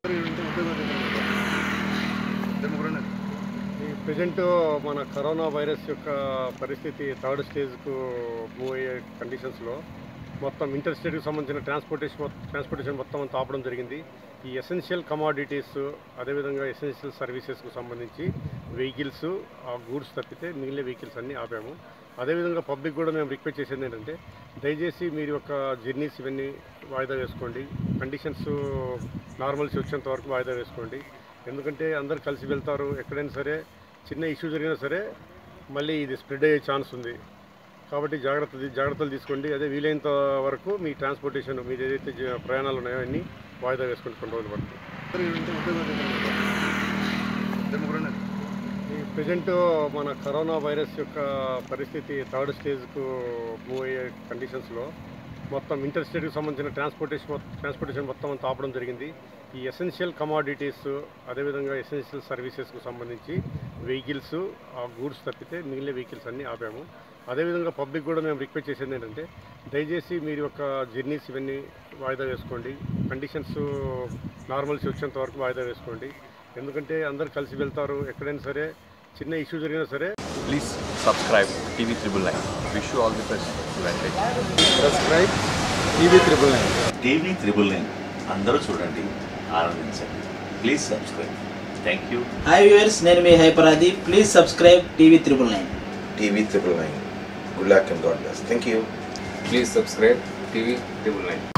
ఈ ప్రజెంట్ మన corona virus యొక్క పరిస్థితి థర్డ్ స్టేజ్కు మూవ్ అయ్యే కండిషన్స్లో మొత్తం ఇంటర్ స్టేట్కి సంబంధించిన ట్రాన్స్పోర్టేషన్ ట్రాన్స్పోర్టేషన్ మొత్తం అంతా ఆపడం జరిగింది ఈ ఎసెన్షియల్ కమాడిటీస్ అదేవిధంగా ఎసెన్షియల్ సర్వీసెస్కు సంబంధించి వెహికల్స్ ఆ గూడ్స్ తప్పితే మిగిలిన వెహికల్స్ అన్నీ ఆపాము అదేవిధంగా పబ్లిక్ కూడా మేము రిక్వెస్ట్ చేసేది ఏంటంటే దయచేసి మీరు యొక్క జర్నీస్ ఇవన్నీ వాయిదా వేసుకోండి కండిషన్స్ నార్మల్స్ వచ్చేంత వరకు వాయిదా వేసుకోండి ఎందుకంటే అందరు కలిసి వెళ్తారు ఎక్కడైనా సరే చిన్న ఇష్యూ జరిగినా సరే మళ్ళీ ఇది స్ప్రెడ్ అయ్యే ఛాన్స్ ఉంది కాబట్టి జాగ్రత్త జాగ్రత్తలు తీసుకోండి అదే వీలైనంత వరకు మీ ట్రాన్స్పోర్టేషన్ మీరు ఏదైతే జ- ప్రయాణాలు ఉన్నాయో అన్నీ వాయిదా వేసుకోండి కొన్ని రోజుల వరకు ఈ ప్రజెంట్ మన కరోనా వైరస్ యొక్క పరిస్థితి థర్డ్ స్టేజ్కు మూవ్ అయ్యే కండిషన్స్లో మొత్తం ఇంటర్ స్టేట్కి సంబంధించిన ట్రాన్స్పోర్టేషన్ ట్రాన్స్పోర్టేషన్ మొత్తం అంతా ఆపడం జరిగింది ఈ ఎసెన్షియల్ కమాడిటీస్ అదేవిధంగా ఎసెన్షియల్ సర్వీసెస్కు సంబంధించి వెహికల్స్ ఆ గూడ్స్ తప్పితే మిగిలిన వెహికల్స్ అన్నీ ఆపాము అదేవిధంగా పబ్లిక్ కూడా మేము రిక్వెస్ట్ చేసేది ఏంటంటే దయచేసి మీరు యొక్క జర్నీస్ ఇవన్నీ వాయిదా వేసుకోండి కండిషన్స్ నార్మల్స్ వచ్చేంత వరకు వాయిదా వేసుకోండి ఎందుకంటే అందరు కలిసి వెళ్తారు ఎక్కడైనా సరే చిన్న ఇష్యూ జరిగినా సరే Please subscribe TV Triple Nine. Wish you all the best. Advantage. Subscribe TV triple nine TV triple nine అందరూ చూడండి ఆనందించండి please subscribe thank you hi viewers నేను మీ హైపరాది please subscribe TV triple nine TV triple nine. Good luck and God bless. Thank you. Please subscribe TV triple nine